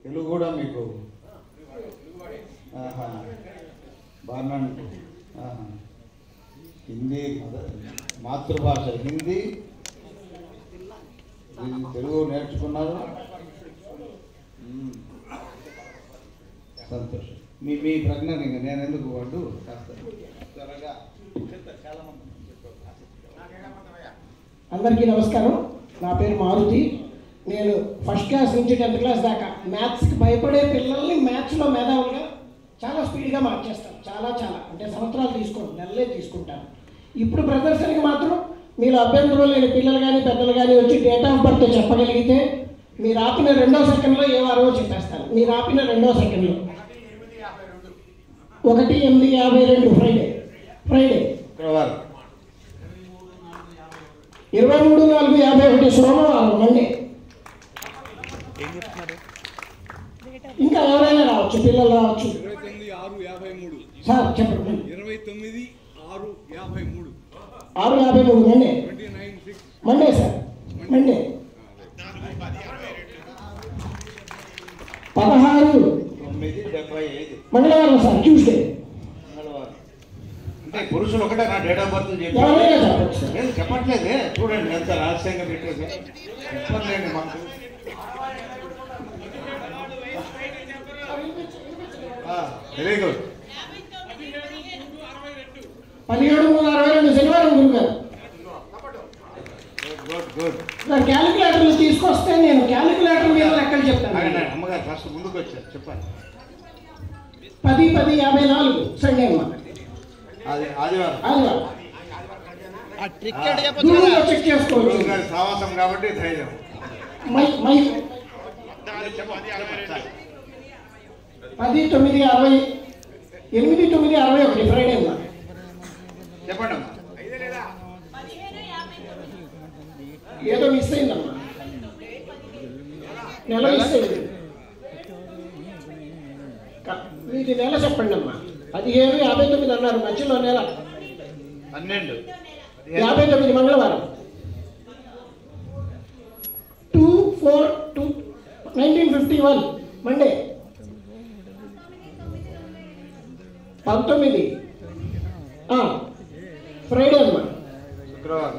తెలుగు కూడా మీకు ఆహా. బాగున్నాను ఆహా. హిందీ మద- మాతృభాష హిందీ ఇది తెలుగు నేర్చుకున్నారు మ్మ్. సంతోషం మీ మీ ప్రజ్ఞ ఇంకా నేను ఎందుకు వాడు కాస్త త్వరగా చాలా మంది అందరికీ నమస్కారం నా పేరు మారుతి నేను ఫస్ట్ క్లాస్ నుంచి టెన్త్ క్లాస్ దాకా మ్యాథ్స్కి భయపడే పిల్లల్ని మ్యాథ్స్లో మేధావులుగా చాలా స్పీడ్గా మార్చేస్తాను చాలా చాలా అంటే సంవత్సరాలు తీసుకోను నెలలే తీసుకుంటాను ఇప్పుడు ప్రదర్శనకి మాత్రం మీరు అభ్యంతరం లేని పిల్లలు కానీ పెద్దలు కానీ వచ్చి డేట్ ఆఫ్ బర్త్ చెప్పగలిగితే మీరు ఆపిన రెండో సెకండ్లో ఏ వారో చెప్పేస్తాను మీరు ఆపిన రెండో సెకండ్లో ఒకటి ఎనిమిది యాభై రెండు ఫ్రైడే ఫ్రైడే శుక్రవారం ఇరవై మూడు నాలుగు యాభై ఒకటి సోమవారం మండే ఇంకా ఎవరైనా రావచ్చు పిల్లలు రావచ్చు ఇరవై తొమ్మిది ఆరు యాభై మూడు సార్ చెప్పండి ఇరవై తొమ్మిది ఆరు యాభై మూడు ఆరు యాభై మూడు Monday twenty nine six Monday sir Monday పదహారు తొమ్మిది డెబ్బై ఐదు మంగళవారం సార్ ట్యూస్డే మంగళవారం అంటే పురుషులు ఒకటే నా డేట్ ఆఫ్ బర్త్ ఎవరైనా చెప్పచ్చు సార్ లేదు చెప్పట్లేదే చూడండి ఎంత రహస్యంగా పెట్టేది చెప్పండి మాకు వెరీ గుడ్ పదిహేడు మూడు అరవై రెండు శనివారం గురుగారు గుడ్ గుడ్ సార్ క్యాలిక్యులేటర్లు తీసుకొస్తే నేను క్యాలిక్యులేటర్ మీద లెక్కలు చెప్తాను అమ్మగారు ఫస్ట్ ముందుకు వచ్చారు చెప్పండి పది పది యాభై నాలుగు సండే అమ్మ అది ఆదివారం ఆదివారం ఆ, గూగుల్లో చెక్ చేసుకోవచ్చు గురువు గారి సావాసం కాబట్టి ధైర్యం మైక్ మైక్ చెప్పండి చెప్పండి చాలు. పది తొమ్మిది అరవై ఎనిమిది తొమ్మిది అరవై ఒకటి ఫ్రైడే అమ్మా చెప్పండి అమ్మా ఏదో మిస్ అయిందమ్మా నెల మిస్ అయింది క- మీది నెల చెప్పండి అమ్మా పదిహేను యాభై తొమ్మిది అన్నారు మధ్యలో నెల పన్నెండు యాభై తొమ్మిది మంగళవారం two four two nineteen fifty one Monday పంతొమ్మిది ఆ, ఫ్రైడే అమ్మా శుక్రవారం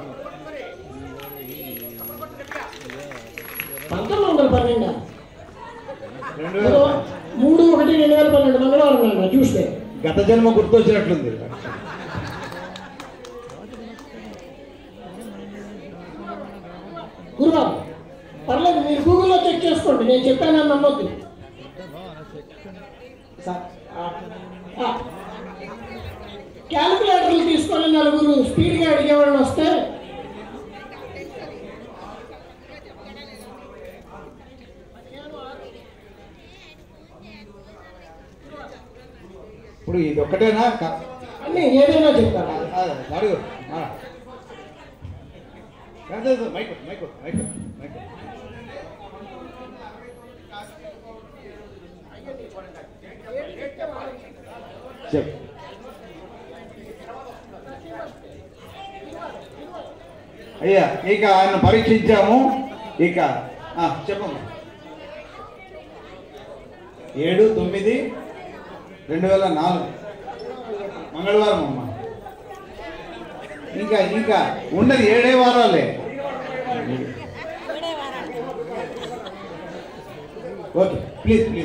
పంతొమ్మిది వందల పన్నెండు రెండు వేల మూడు ఒకటి రెండు వేల పన్నెండు మంగళవారం నాన్న ట్యూస్డే గత జన్మ గుర్తొచ్చినట్లుంది గురువారం పర్లేదు మీరు గూగుల్లో చెక్ చేసుకోండి నేను చెప్పానని నమ్మొద్దు సార్, ఆ, ఆ. క్యాలిక్యులేటర్లు తీసుకొని నలుగురు స్పీడ్గా అడిగేవాళ్ళు వస్తే ఇప్పుడు ఇది ఒక్కటేనా క- అన్నీ ఏదైనా చెప్తాను ఆ, అడుగు ఆ. కాదు, కాదు, మైక్ మైక్ మైక్ మైక్ చెప్పు అయ్యా ఇక ఆయన పరీక్షించాము ఇక ఆ, చెప్పమ్మా ఏడు తొమ్మిది రెండు వేల నాలుగు మంగళవారం అమ్మ ఇంకా ఇంకా ఉన్నది ఏడే వారాలే ఓకే ప్లీజ్ ప్లీజ్